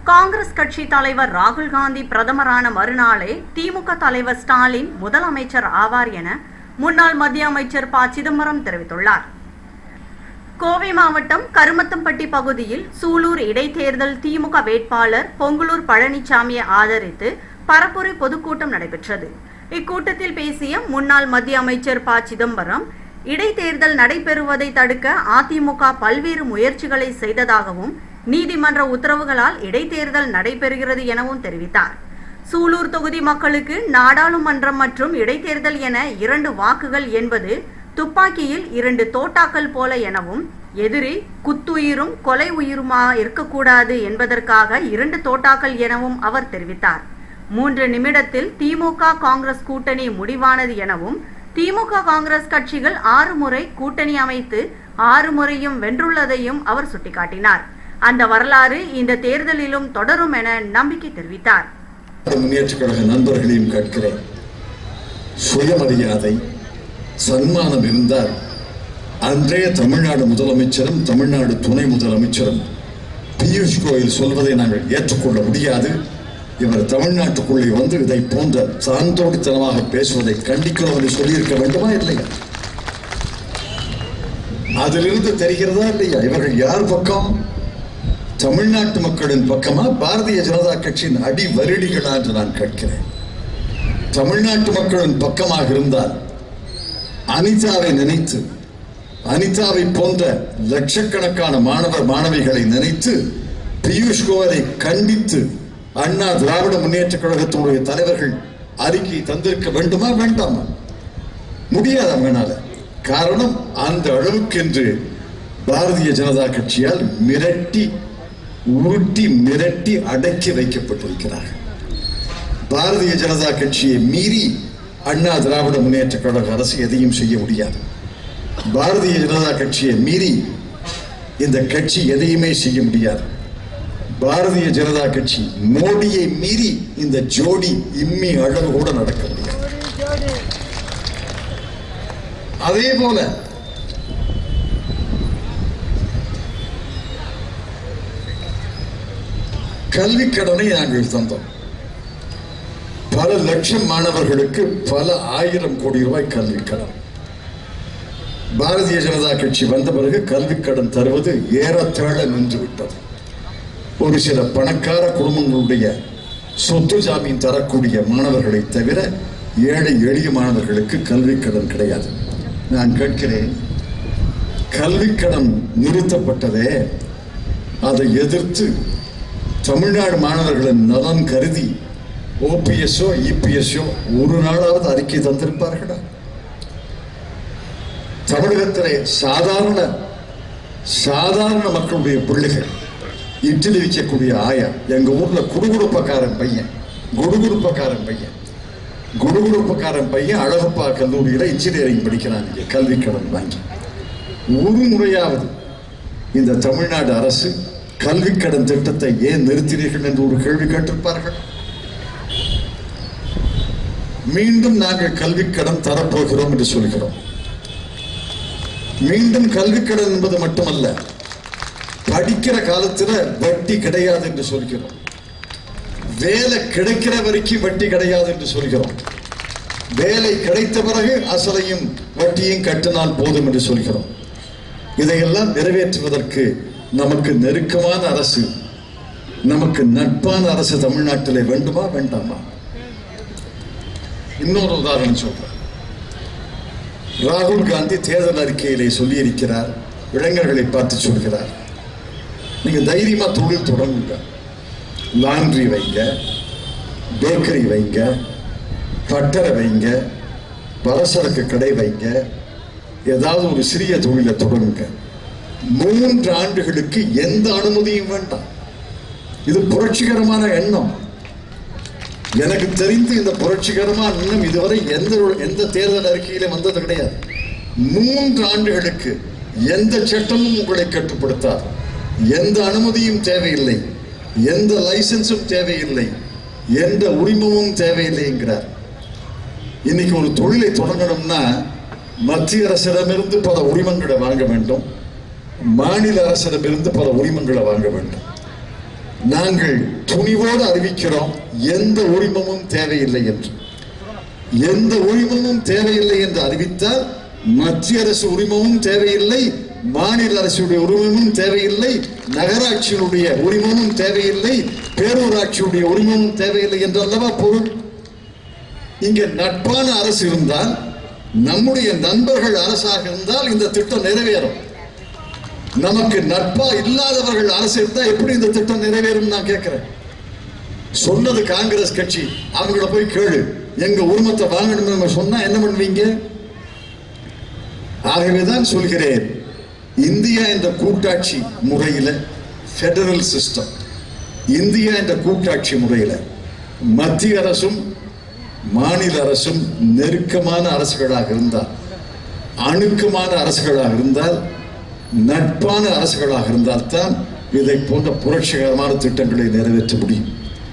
காங்கிரஸ் கட்சி தலைவர் ராகுல் காந்தி பிரதமரான மறுநாளே திமுக தலைவர் ஸ்டாலின் முதலமைச்சர் ஆவார் என முன்னாள் மத்திய அமைச்சர் ப சிதம்பரம் தெரிவித்துள்ளார் கோவை மாவட்டம் கருமத்தம்பட்டி பகுதியில் சூலூர் இடைத்தேர்தல் திமுக வேட்பாளர் பொங்கலூர் பழனிசாமியை ஆதரித்து பரப்புரை பொதுக்கூட்டம் நடைபெற்றது இக்கூட்டத்தில் பேசிய முன்னாள் மத்திய அமைச்சர் ப சிதம்பரம் இடைத்தேர்தல் நடைபெறுவதை தடுக்க அதிமுக பல்வேறு முயற்சிகளை செய்ததாகவும் நீதிமன்ற உத்தரவுகளால் இடைத்தேர்தல் நடைபெறுகிறது எனவும் தெரிவித்தார் சூலூர் தொகுதி மக்களுக்கு நாடாளுமன்றம் மற்றும் இடைத்தேர்தல் என இரண்டு வாக்குகள் என்பது துப்பாக்கியில் இரண்டு தோட்டாக்கள் போல எனவும் எதிரி குத்துயிரும் கொலை உயிருமா இருக்கக்கூடாது என்பதற்காக இரண்டு தோட்டாக்கள் எனவும் அவர் தெரிவித்தார் மூன்று நிமிடத்தில் திமுக காங்கிரஸ் கூட்டணி முடிவானது எனவும் திமுக காங்கிரஸ் கட்சிகள் ஆறு முறை கூட்டணி அமைத்து ஆறு முறையும் வென்றுள்ளதையும் அவர் சுட்டிக்காட்டினார் அந்த வரலாறு இந்த தேர்தலிலும் தொடரும் என நம்பிக்கை தெரிவித்தார் முன்னேற்ற கழக நண்பர்களையும் கேட்கிறேன் சுயமரியாதை சன்மானம் இருந்தால் அன்றைய தமிழ்நாடு முதலமைச்சரும் தமிழ்நாடு துணை முதலமைச்சரும் பியூஷ் கோயல் சொல்வதை நாங்கள் ஏற்றுக்கொள்ள முடியாது இவர் தமிழ்நாட்டுக்குள்ளே வந்து இதை போன்ற சான்றோடித்தனமாக பேசுவதை கண்டிக்கிறோம் என்று சொல்லியிருக்க வேண்டுமா இல்லையா அதிலிருந்து தெரிகிறதா இல்லையா இவர்கள் யார் பக்கம் தமிழ்நாட்டு மக்களின் பக்கமா பாரதிய ஜனதா கட்சியின் அடி வருடிகளா என்று நான் கேட்கிறேன் தமிழ்நாட்டு மக்களின் பக்கமாக இருந்தால் அனிதாவை நினைத்து அனிதாவை போன்ற லட்சக்கணக்கான மாணவர் மாணவிகளை நினைத்து பியூஷ் கோயலை கண்டித்து அண்ணா திராவிட முன்னேற்ற கழகத்தினுடைய தலைவர்கள் அறிக்கை தந்திருக்க வேண்டுமா வேண்டாமா முடியாது அவங்களால காரணம் அந்த அளவுக்கு என்று பாரதிய ஜனதா கட்சியால் மிரட்டி உருட்டி மிரட்டி அடக்கி வைக்கப்பட்டிருக்கிறார்கள் பாரதிய ஜனதா கட்சியை மீறி அண்ணா திராவிட முன்னேற்ற கழக அரசு எதையும் செய்ய முடியாது பாரதிய ஜனதா கட்சியை மீறி இந்த கட்சி எதையுமே செய்ய முடியாது பாரதிய ஜனதா கட்சி மோடியை மீறி இந்த ஜோடி இம்மி அளவு கூட நடக்க முடியாது அதே போல கல்வி கடனை நாங்கள் தந்தோம் பல லட்சம் மாணவர்களுக்கு பல ஆயிரம் கோடி ரூபாய் கல்வி கடன் பாரதிய ஜனதா கட்சி வந்த பிறகு கல்வி கடன் தருவது ஏறத்தாழ நின்று விட்டது ஒரு சில பணக்கார குடும்பங்களுடைய சொத்து ஜாமீன் தரக்கூடிய மாணவர்களை தவிர ஏழை எளிய மாணவர்களுக்கு கல்வி கடன் கிடையாது நான் கேட்கிறேன் கல்வி கடன் நிறுத்தப்பட்டதே அதை எதிர்த்து தமிழ்நாடு மாணவர்களின் நலன் கருதி ஓபிஎஸ்ஓ இபிஎஸ்ஓ ஒரு நாளாவது அறிக்கை தந்திருப்பார்களா தமிழகத்திலே சாதாரண சாதாரண மக்களுடைய பிள்ளைகள் இட்லி விற்கக்கூடிய ஆயா எங்க ஊர்ல குடுகுடுப்பக்காரன் பையன் குடுகுடுப்பக்காரன் பையன் குடுகுடுப்பக்காரன் பையன் அழகப்பா கல்லூரியில இன்ஜினியரிங் படிக்கிறான் இங்க கல்வி கடன் வாங்கி ஒரு முறையாவது இந்த தமிழ்நாடு அரசு கல்வி கடன் திட்டத்தை ஏன் நிறுத்தினீர்கள் என்று ஒரு கேள்வி கேட்டிருப்பார்கள் மீண்டும் நாங்கள் கல்வி கடன் தரப்போகிறோம் என்று சொல்கிறோம் மீண்டும் கல்வி கடன் என்பது மட்டுமல்ல படிக்கிற காலத்துல வட்டி கிடையாது என்று சொல்கிறோம் வேலை கிடைக்கிற வரைக்கும் வட்டி கிடையாது என்று சொல்கிறோம் வேலை கிடைத்த பிறகு அசலையும் வட்டியும் கட்டினால் போதும் என்று சொல்கிறோம் இதையெல்லாம் நிறைவேற்றுவதற்கு நமக்கு நெருக்கமான அரசு நமக்கு நட்பான அரசு தமிழ்நாட்டிலே வேண்டுமா வேண்டாமா இன்னொரு உதாரணம் சொல்றேன் ராகுல் காந்தி தேர்தல் அறிக்கையிலே சொல்லியிருக்கிறார் இளைஞர்களை பார்த்து சொல்கிறார் நீங்க தைரியமா தொழில் தொடங்குங்க லாண்ட்ரி வைங்க பேக்கரி வைங்க பட்டறை வைங்க பலசரக்கு கடை வைங்க ஏதாவது ஒரு சிறிய தொழிலை தொடங்குங்க மூன்று ஆண்டுகளுக்கு எந்த அனுமதியும் வேண்டாம் இது புரட்சிகரமான எண்ணம் எனக்கு தெரிந்து இந்த புரட்சிகரமான எண்ணம் இதுவரை எந்த எந்த தேர்தல் அறிக்கையிலும் வந்தது கிடையாது மூன்று ஆண்டுகளுக்கு எந்த சட்டமும் உங்களை கட்டுப்படுத்தாது எந்த அனுமதியும் தேவையில்லை எந்த லைசன்ஸும் தேவையில்லை எந்த உரிமமும் தேவையில்லை என்கிறார் இன்னைக்கு ஒரு தொழிலை தொடங்கணும்னா மத்திய அரசிடமிருந்து பல உரிமங்களை வாங்க வேண்டும் மாநில அரசிடமிருந்து பல உரிமங்களை வாங்க வேண்டும் நாங்கள் துணிவோடு அறிவிக்கிறோம் எந்த உரிமமும் தேவையில்லை என்று எந்த உரிமமும் தேவையில்லை என்று அறிவித்தால் மத்திய அரசு உரிமமும் தேவையில்லை மாநில அரசுடைய உரிமமும் தேவையில்லை நகராட்சியினுடைய உரிமமும் தேவையில்லை பேரூராட்சியுடைய உரிமமும் தேவையில்லை என்று அல்லவா பொருள் இங்கே நட்பான அரசு இருந்தால் நம்முடைய நண்பர்கள் அரசாக இருந்தால் இந்த திட்டம் நிறைவேறும் நமக்கு நட்பா இல்லாதவர்கள் அரசு இருந்தா எப்படி இந்த திட்டம் நிறைவேறும் நான் கேட்கிறேன் சொன்னது காங்கிரஸ் கட்சி அவங்கள போய் கேளு எங்க உரிமத்தை வாங்கணும் நம்ம சொன்னா என்ன பண்ணுவீங்க ஆகவேதான் சொல்கிறேன் இந்தியா என்ற கூட்டாட்சி முறையில ஃபெடரல் சிஸ்டம் இந்தியா என்ற கூட்டாட்சி முறையில மத்திய அரசும் மாநில அரசும் நெருக்கமான அரசுகளாக இருந்தால் அணுக்கமான அரசுகளாக இருந்தால் நட்பான அரசுகளாக இருந்தால் தான் இதை போன்ற புரட்சிகரமான திட்டங்களை நிறைவேற்ற முடியும்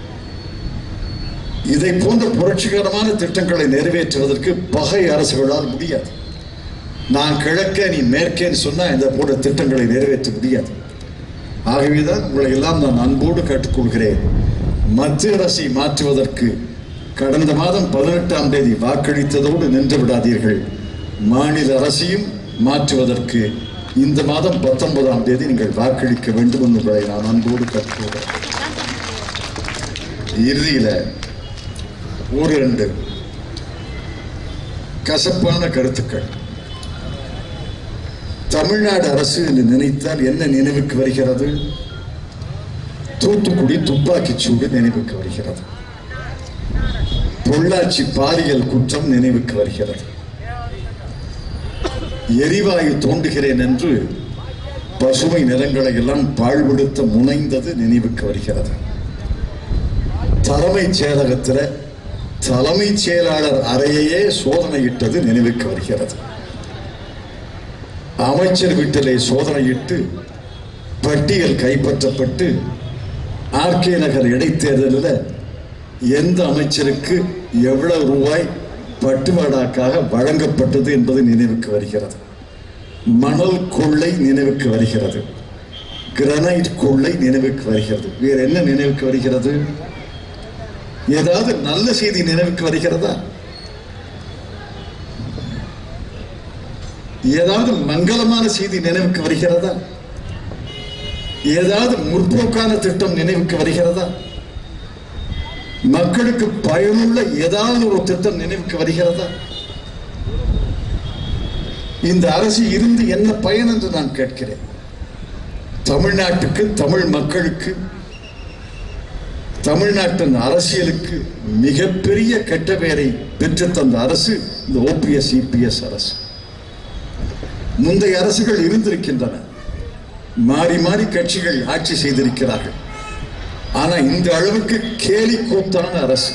இதை போன்ற புரட்சிகரமான திட்டங்களை நிறைவேற்றுவதற்கு பகை அரசுகளால் முடியாது நான் கிழக்கே நீ மேற்கேன்னு சொன்னா இந்த போன்ற திட்டங்களை நிறைவேற்ற முடியாது ஆகவேதான் உங்களை எல்லாம் நான் அன்போடு கேட்டுக்கொள்கிறேன் மத்திய அரசை மாற்றுவதற்கு கடந்த மாதம் பதினெட்டாம் தேதி வாக்களித்ததோடு நின்று விடாதீர்கள் மாநில அரசையும் மாற்றுவதற்கு இந்த மாதம் பத்தொன்பதாம் தேதி நீங்கள் வாக்களிக்க வேண்டும் என்று உங்களை நான் அன்போடு கேட்டுக்கொள்கிறேன் இறுதியில ஒரு ரெண்டு கசப்பான கருத்துக்கள் தமிழ்நாடு அரசு என்று நினைத்தால் என்ன நினைவுக்கு வருகிறது தூத்துக்குடி துப்பாக்கிச் சூடு நினைவுக்கு வருகிறது பொள்ளாச்சி பாலியல் குற்றம் நினைவுக்கு வருகிறது எரிவாயு தோண்டுகிறேன் என்று பசுமை நிலங்களை எல்லாம் பாழ்படுத்த முனைந்தது நினைவுக்கு வருகிறது தலைமைச் செயலகத்தில் தலைமைச் செயலாளர் அறையையே சோதனையிட்டது நினைவுக்கு வருகிறது அமைச்சர் வீட்டிலே சோதனையிட்டு பட்டியல் கைப்பற்றப்பட்டு ஆர்கே நகர் இடைத்தேர்தலில் எந்த அமைச்சருக்கு எவ்வளவு ரூபாய் பட்டுவாடாக்காக வழங்கப்பட்டது என்பது நினைவுக்கு வருகிறது மணல் கொள்ளை நினைவுக்கு வருகிறது கிரனைட் கொள்ளை நினைவுக்கு வருகிறது வேற என்ன நினைவுக்கு வருகிறது ஏதாவது நல்ல செய்தி நினைவுக்கு வருகிறதா ஏதாவது மங்களமான செய்தி நினைவுக்கு வருகிறதா ஏதாவது முற்போக்கான திட்டம் நினைவுக்கு வருகிறதா மக்களுக்கு பயனுள்ள ஏதாவது ஒரு திட்டம் நினைவுக்கு வருகிறதா இந்த அரசு இருந்து என்ன பயன் என்று நான் கேட்கிறேன் தமிழ்நாட்டுக்கு தமிழ் மக்களுக்கு தமிழ்நாட்டின் அரசியலுக்கு மிகப்பெரிய கெட்ட பெயரை பெற்று தந்த அரசு இந்த ஓபிஎஸ் இபிஎஸ் அரசு முந்தைய அரசுகள் இருந்திருக்கின்றன மாறி மாறி கட்சிகள் ஆட்சி செய்திருக்கிறார்கள் ஆனா இந்த அளவுக்கு கேலி கூத்தான அரசு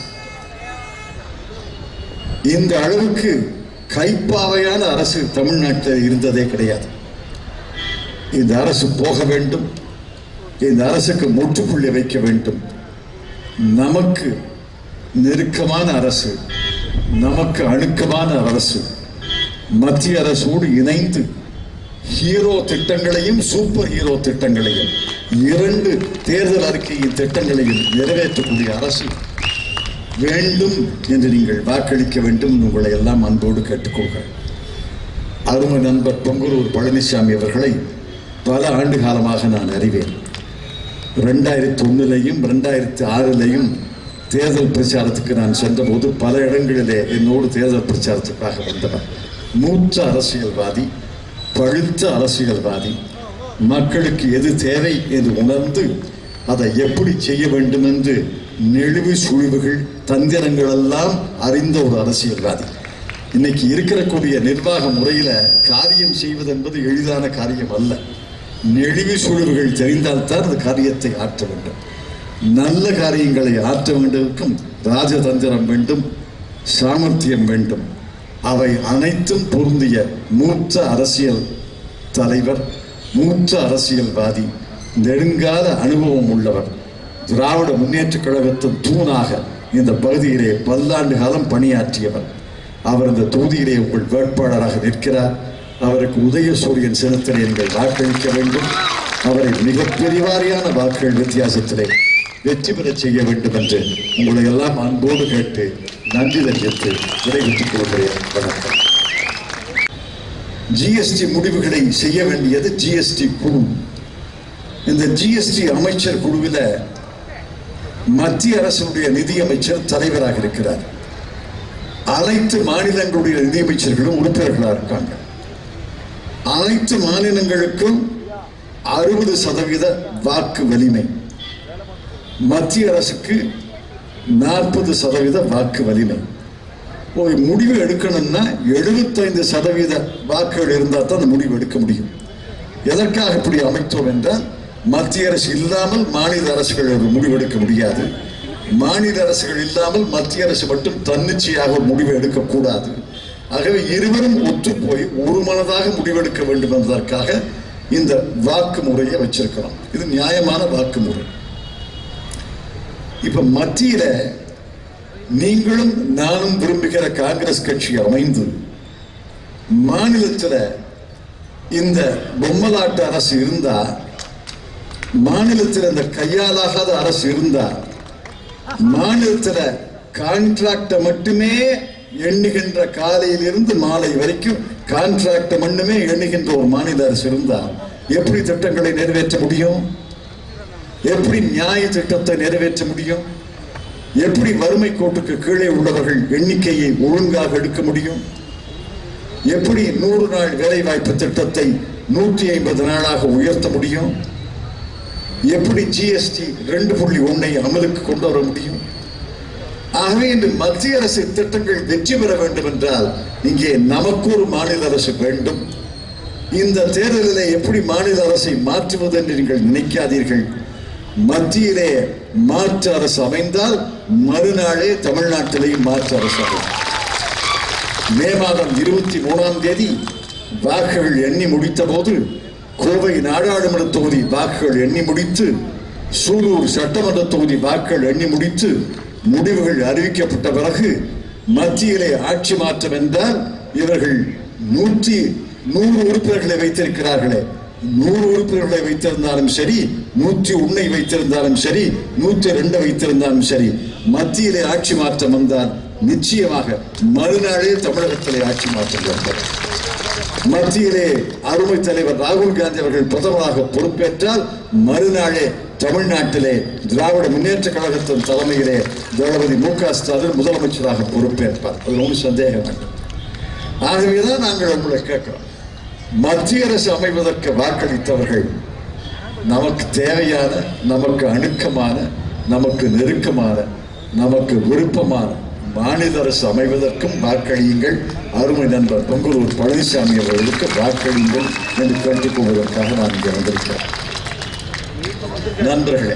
இந்த அளவுக்கு கைப்பாவையான அரசு தமிழ்நாட்டில் இருந்ததே கிடையாது இந்த அரசு போக வேண்டும் இந்த அரசுக்கு முற்றுப்புள்ளி வைக்க வேண்டும் நமக்கு நெருக்கமான அரசு நமக்கு அணுக்கமான அரசு மத்திய அரசோடு இணைந்து ஹீரோ திட்டங்களையும் சூப்பர் ஹீரோ திட்டங்களையும் இரண்டு தேர்தல் அறிக்கையின் திட்டங்களையும் நிறைவேற்றக்கூடிய அரசு வேண்டும் என்று நீங்கள் வாக்களிக்க வேண்டும் என்று உங்களை எல்லாம் அன்போடு கேட்டுக்கொள்கிறேன் அருமை நண்பர் பொங்கலூர் பழனிசாமி அவர்களை பல ஆண்டு காலமாக நான் அறிவேன் ரெண்டாயிரத்தி ஒன்னுலையும் ரெண்டாயிரத்தி ஆறிலையும் தேர்தல் பிரச்சாரத்துக்கு நான் சென்றபோது பல இடங்களிலே என்னோடு தேர்தல் பிரச்சாரத்துக்காக வந்தவர் மூத்த அரசியல்வாதி பழுத்த அரசியல்வாதி மக்களுக்கு எது தேவை என்று உணர்ந்து அதை எப்படி செய்ய வேண்டும் என்று நெளிவு சுழிவுகள் தந்திரங்கள் எல்லாம் அறிந்த ஒரு அரசியல்வாதி இன்னைக்கு இருக்கக்கூடிய நிர்வாக முறையில காரியம் செய்வது என்பது எளிதான காரியம் அல்ல நெளிவு சுழிவுகள் தெரிந்தால்தான் அந்த காரியத்தை ஆற்ற வேண்டும் நல்ல காரியங்களை ஆற்ற வேண்டுவதற்கும் ராஜதந்திரம் வேண்டும் சாமர்த்தியம் வேண்டும் அவை அனைத்தும் பொருந்திய மூத்த அரசியல் தலைவர் மூத்த அரசியல்வாதி நெடுங்கால அனுபவம் உள்ளவர் திராவிட முன்னேற்றக் கழகத்தின் தூணாக இந்த பகுதியிலே பல்லாண்டு காலம் பணியாற்றியவர் அவர் இந்த தொகுதியிலே உங்கள் வேட்பாளராக நிற்கிறார் அவருக்கு உதயசூரியன் சின்னத்திலே நீங்கள் வாக்களிக்க வேண்டும் அவரை மிகப்பெரிய வாரியான வாக்குகள் வித்தியாசத்திலே வெற்றி பெறச் செய்ய வேண்டும் என்று உங்களை எல்லாம் அன்போடு கேட்டு நன்றி தெரிவித்து விடைபெற்றுக் கொள்கிறேன் வணக்கம் ஜிஎஸ்டி முடிவுகளை செய்ய வேண்டியது ஜிஎஸ்டி குழு இந்த ஜிஎஸ்டி அமைச்சர் குழுவில் மத்திய அரசினுடைய நிதியமைச்சர் தலைவராக இருக்கிறார் அனைத்து மாநிலங்களுடைய நிதியமைச்சர்களும் உறுப்பினர்களாக இருக்காங்க அனைத்து மாநிலங்களுக்கும் அறுபது சதவீத வாக்கு வலிமை மத்திய அரசுக்கு நாற்பது சதவீத வாக்கு வலிமை ஒரு முடிவு எடுக்கணும்னா எழுபத்தைந்து சதவீத வாக்குகள் இருந்தால் தான் அந்த முடிவு எடுக்க முடியும் எதற்காக இப்படி அமைத்தோம் என்றால் மத்திய அரசு இல்லாமல் மாநில அரசுகள் ஒரு முடிவெடுக்க முடியாது மாநில அரசுகள் இல்லாமல் மத்திய அரசு மட்டும் தன்னிச்சையாக ஒரு முடிவு எடுக்கக்கூடாது ஆகவே இருவரும் ஒத்து போய் ஒரு மனதாக முடிவெடுக்க வேண்டும் என்பதற்காக இந்த வாக்கு முறையை வச்சிருக்கிறோம் இது நியாயமான வாக்கு முறை இப்ப மத்தியில நீங்களும் நானும் விரும்புகிற காங்கிரஸ் கட்சி அமைந்து மாநிலத்தில் இந்த பொம்மலாட்டு அரசு இருந்தா மாநிலத்தில் இந்த கையாலாகாத அரசு இருந்தா மாநிலத்தில் கான்ட்ராக்டை மட்டுமே எண்ணுகின்ற காலையிலிருந்து மாலை வரைக்கும் கான்ட்ராக்டை மட்டுமே எண்ணுகின்ற ஒரு மாநில அரசு இருந்தா எப்படி திட்டங்களை நிறைவேற்ற முடியும் எப்படி நியாய திட்டத்தை நிறைவேற்ற முடியும் எப்படி வறுமை கோட்டுக்கு கீழே உள்ளவர்கள் எண்ணிக்கையை ஒழுங்காக எடுக்க முடியும் எப்படி நூறு நாள் வேலை வாய்ப்பு திட்டத்தை நூற்றி ஐம்பது நாளாக உயர்த்த முடியும் எப்படி ஜிஎஸ்டி ரெண்டு புள்ளி ஒன்னை அமலுக்கு கொண்டு வர முடியும் ஆகவே இன்று மத்திய அரசு திட்டங்கள் வெற்றி பெற வேண்டும் என்றால் இங்கே நமக்கு ஒரு மாநில அரசு வேண்டும் இந்த தேர்தலிலே எப்படி மாநில அரசை மாற்றுவது என்று நீங்கள் நினைக்காதீர்கள் மத்தியிலே மாற்று அரசு அமைந்தால் மறுநாளே தமிழ்நாட்டிலே மாற்று அரசு அமையும் மே மாதம் இருபத்தி மூணாம் தேதி வாக்குகள் எண்ணி முடித்த போது கோவை நாடாளுமன்ற தொகுதி வாக்குகள் எண்ணி முடித்து சூலூர் சட்டமன்ற தொகுதி வாக்குகள் எண்ணி முடித்து முடிவுகள் அறிவிக்கப்பட்ட பிறகு மத்தியிலே ஆட்சி மாற்றம் என்றால் இவர்கள் நூற்றி நூறு உறுப்பினர்களை வைத்திருக்கிறார்களே நூறு உறுப்பினர்களை வைத்திருந்தாலும் சரி நூற்றி ஒன்னை வைத்திருந்தாலும் சரி நூற்றி ரெண்டு வைத்திருந்தாலும் சரி மத்தியிலே ஆட்சி மாற்றம் வந்தால் நிச்சயமாக மறுநாளே தமிழகத்திலே ஆட்சி மாற்றம் ஏற்படும் மத்தியிலே அருமை தலைவர் ராகுல் காந்தி அவர்கள் பிரதமராக பொறுப்பேற்றால் மறுநாளே தமிழ்நாட்டிலே திராவிட முன்னேற்ற கழகத்தின் தலைமையிலே தளபதி மு க ஸ்டாலின் முதலமைச்சராக பொறுப்பேற்பார் அது ஒன்றும் சந்தேகம் வேண்டும் ஆகவேதான் நாங்கள் உங்களை கேட்கிறோம் மத்திய அரசு அமைவதற்கு வாக்களித்தவர்கள் நமக்கு தேவையான நமக்கு அணுக்கமான நமக்கு நெருக்கமான நமக்கு விருப்பமான மாநில அரசு அமைவதற்கும் வாக்களியுங்கள் அருமை நண்பர் பொங்கலூர் பழனிசாமி அவர்களுக்கு வாக்களியுங்கள் என்று கேட்டுக்கொள்வதற்காக நான் இங்கே வந்திருக்கிறேன் நண்பர்களே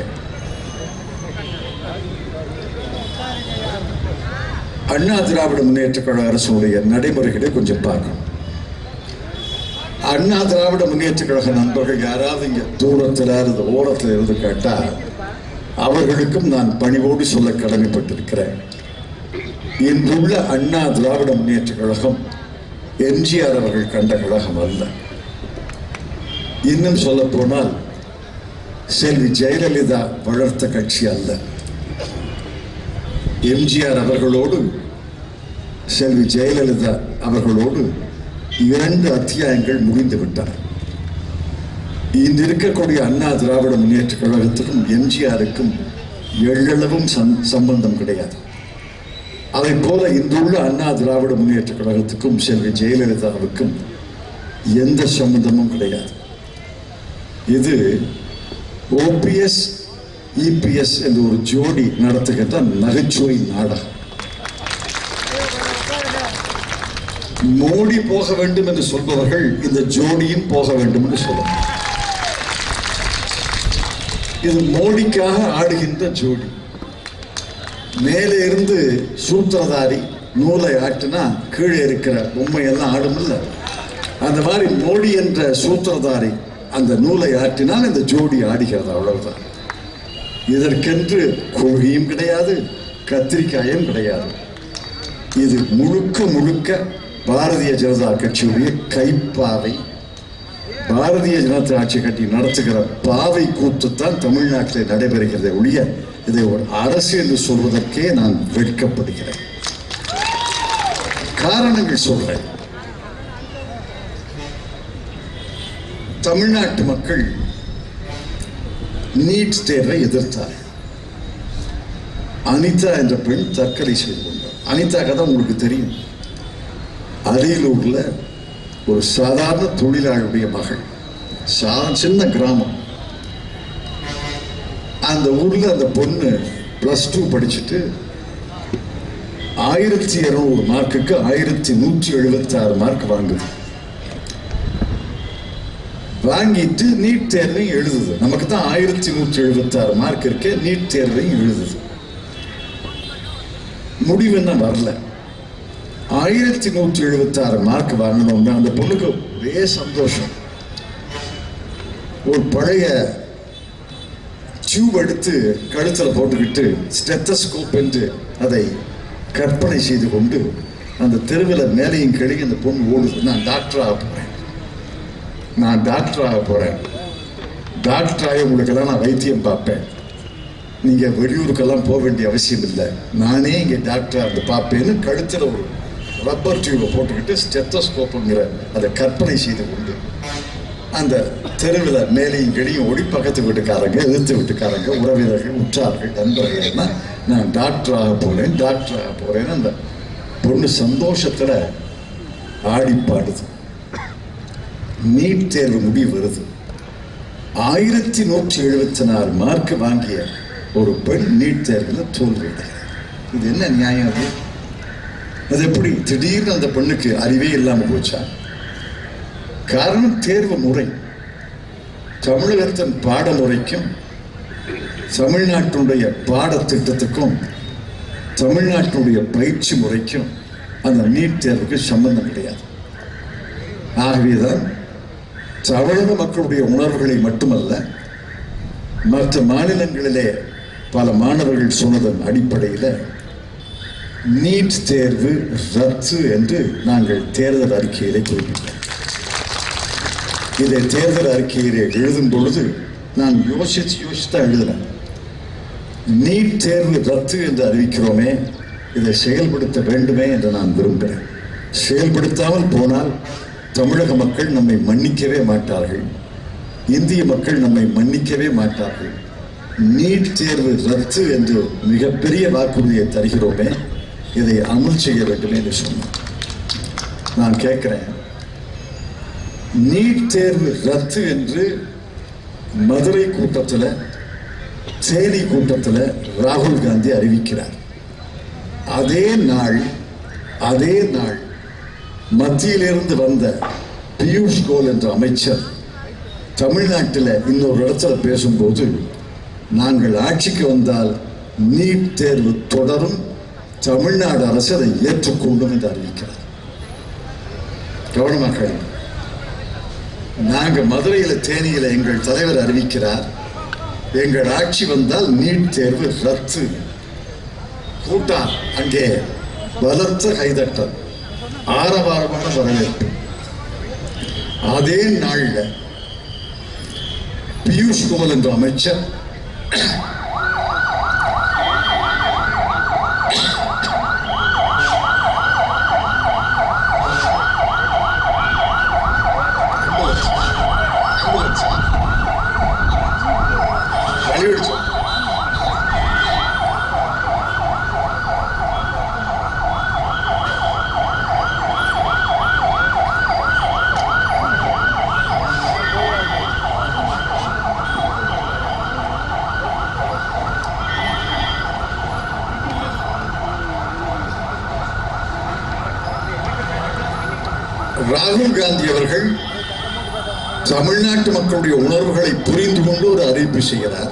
அண்ணா திராவிட முன்னேற்ற கழக அரசுடைய நடைமுறைகளை கொஞ்சம் பார்க்கணும் அண்ணா திராவிட முன்னேற்ற கழக நண்பர்கள் யாராவது இங்க தூரத்தில் இருந்து ஓரத்தில் இருந்து கேட்டா அவர்களுக்கும் நான் பணிவோடு சொல்ல கடமைப்பட்டிருக்கிறேன் இன்றுள்ள அண்ணா திராவிட முன்னேற்ற கழகம் எம்ஜிஆர் அவர்கள் கண்ட கழகம் அல்ல இன்னும் சொல்ல போனால் செல்வி ஜெயலலிதா வளர்த்த கட்சி அல்ல எம்ஜிஆர் அவர்களோடு செல்வி ஜெயலலிதா அவர்களோடு இரண்டு அத்தியாயங்கள் முடிந்து விட்டன இன்று இருக்கக்கூடிய அண்ணா திராவிட முன்னேற்ற கழகத்துக்கும் எம்ஜிஆருக்கும் எள்ளளவும் சம்- சம்பந்தம் கிடையாது அதை போல இன்றுள்ள அண்ணா திராவிட முன்னேற்ற கழகத்துக்கும் செல்வி ஜெயலலிதாவுக்கும் எந்த சம்பந்தமும் கிடையாது இது ஓபிஎஸ் இபிஎஸ் என்ற ஒரு ஜோடி நடத்துகின்ற நகைச்சுவை நாடகம் மோடி போக வேண்டும் என்று சொல்பவர்கள் இந்த ஜோடியும் போக வேண்டும் என்று சொல்லுவாங்க இது மோடிக்காக ஆடுகின்ற ஜோடி மேலே இருந்து சூத்திரதாரி நூலை ஆட்டினா கீழே இருக்கிற பொம்மையெல்லாம் ஆடுமில்ல அந்த மாதிரி மோடி என்ற சூத்திரதாரி அந்த நூலை ஆட்டினால் இந்த ஜோடி ஆடுகிறது அவ்வளவுதான் இதற்கென்று கொள்கையும் கிடையாது கத்திரிக்காயும் கிடையாது இது முழுக்க முழுக்க பாரதிய ஜனதா கட்சியுடைய கைப்பாவை பாரதிய ஜனதா ஆட்சி கட்சி நடத்துகிற பாவை கூத்து தான் தமிழ்நாட்டில் நடைபெறுகிறதை ஒழிய இதை ஒரு அரசு என்று சொல்வதற்கே நான் வெட்கப்படுகிறேன் காரணங்கள் சொல்றேன் தமிழ்நாட்டு மக்கள் நீட் தேர்வை எதிர்த்தார் அனிதா என்ற பெண் தற்கொலை செய்து கொண்டார் அனிதா கதை உங்களுக்கு தெரியும் அரியலூர்ல ஒரு சாதாரண தொழிலாளருடைய மகள் சா சின்ன கிராமம் அந்த ஊர்ல அந்த பொண்ணு பிளஸ் டூ படிச்சுட்டு ஆயிரத்தி இருநூறு மார்க்குக்கு ஆயிரத்தி நூற்றி எழுபத்தி ஆறு மார்க் வாங்குது வாங்கிட்டு நீட் தேர்வையும் எழுதுது நமக்கு தான் ஆயிரத்தி நூற்றி எழுபத்தி ஆறு மார்க் இருக்கு நீட் தேர்வையும் எழுதுது முடிவு என்ன வரல ஆயிரத்தி நூற்றி எழுபத்தி ஆறு மார்க் வாங்கினோம்னா அந்த பொண்ணுக்கு ஒரே சந்தோஷம் ஒரு பழைய டியூப் எடுத்து கழுத்துல போட்டுக்கிட்டு ஸ்டெத்தஸ்கோப் என்று அதை கற்பனை செய்து கொண்டு அந்த தெருவில் மேலையும் கீழே அந்த பொண்ணு ஓடுது நான் டாக்டர் ஆக போறேன் நான் டாக்டர் ஆக போறேன் டாக்டர் ஆகி உங்களுக்கெல்லாம் நான் வைத்தியம் பார்ப்பேன் நீங்க வெளியூருக்கெல்லாம் போக வேண்டிய அவசியம் இல்லை நானே இங்க டாக்டர் வந்து பார்ப்பேன்னு கழுத்துல ஒரு ரப்பர் டியூபை போட்டுக்கிட்டு ஸ்டெத்தோஸ்கோப்புங்கிற அதை கற்பனை செய்து கொண்டு அந்த தெருவில் மேலையும் கீழையும் ஓடி பக்கத்து வீட்டுக்காரங்க எதிர்த்து வீட்டுக்காரங்க உறவினர்கள் உற்றார்கள் நண்பர்கள் எல்லாம் நான் டாக்டர் ஆக போறேன் டாக்டர் ஆக போறேன்னு அந்த பொண்ணு சந்தோஷத்துல ஆடி பாடுது நீட் தேர்வு முடிவு வருது ஆயிரத்தி நூற்றி எழுபத்தி நாலு மார்க் வாங்கிய ஒரு பெண் நீட் தேர்வில் தோல்வி இது என்ன நியாயம் அது அது எப்படி திடீர்னு அந்த பெண்ணுக்கு அறிவே இல்லாம போச்சா காரணம் தேர்வு முறை தமிழகத்தின் பாடமுறைக்கும் தமிழ்நாட்டினுடைய பாடத்திட்டத்துக்கும் தமிழ்நாட்டினுடைய பயிற்சி முறைக்கும் அந்த நீட் தேர்வுக்கு சம்பந்தம் கிடையாது ஆகவேதான் தமிழக மக்களுடைய உணர்வுகளை மட்டுமல்ல மற்ற மாநிலங்களிலே பல மாணவர்கள் சொன்னதன் அடிப்படையில் நீட் தேர்வு ரத்து என்று நாங்கள் தேர்தல் அறிக்கையிலே குறிப்பிட்டோம் இதை தேர்தல் அறிக்கையிலே எழுதும் பொழுது நான் யோசிச்சு யோசிச்சு தான் எழுதினேன் நீட் தேர்வு ரத்து என்று அறிவிக்கிறோமே இதை செயல்படுத்த வேண்டுமே என்று நான் விரும்புகிறேன் செயல்படுத்தாமல் போனால் தமிழக மக்கள் நம்மை மன்னிக்கவே மாட்டார்கள் இந்திய மக்கள் நம்மை மன்னிக்கவே மாட்டார்கள் நீட் தேர்வு ரத்து என்று மிகப்பெரிய வாக்குறுதியை தருகிறோமே இதை அமல் செய்ய வேண்டும் என்று சொன்னார் நான் கேட்கிறேன் நீட் தேர்வு ரத்து என்று மதுரை கூட்டத்தில் தேனி கூட்டத்தில் ராகுல் காந்தி அறிவிக்கிறார் அதே நாள் அதே நாள் மத்தியிலிருந்து வந்த பியூஷ் கோயல் என்ற அமைச்சர் தமிழ்நாட்டில் இன்னொரு இடத்துல பேசும்போது நாங்கள் ஆட்சிக்கு வந்தால் நீட் தேர்வு தொடரும் தமிழ்நாடு அரசு அதை ஏற்றுக்கொள்ளும் என்று அறிவிக்கிறார் கவனமாக கேளுங்க. நாங்க மதுரையில தேனியில எங்கள் தலைவர் அறிவிக்கிறார் எங்கள் ஆட்சி வந்தால் நீட் தேர்வு ரத்து கூட்டம் அங்கே பலத்த கைதட்டல் ஆரவாரமான வரவேற்பு அதே நாள்ல பியூஷ் கோயல் என்ற அமைச்சர் வழிவிடுச்சு ராகுல் காந்தி அவர்கள் தமிழ்நாட்டு மக்களுடைய உணர்வுகளை புரிந்து கொண்டு ஒரு அறிவிப்பு செய்கிறார்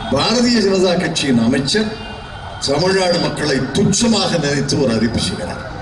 பாரதிய ஜனதா கட்சியின் அமைச்சர் தமிழ்நாடு மக்களை துச்சமாக நினைத்து ஒரு அறிவிப்பு செய்கிறார்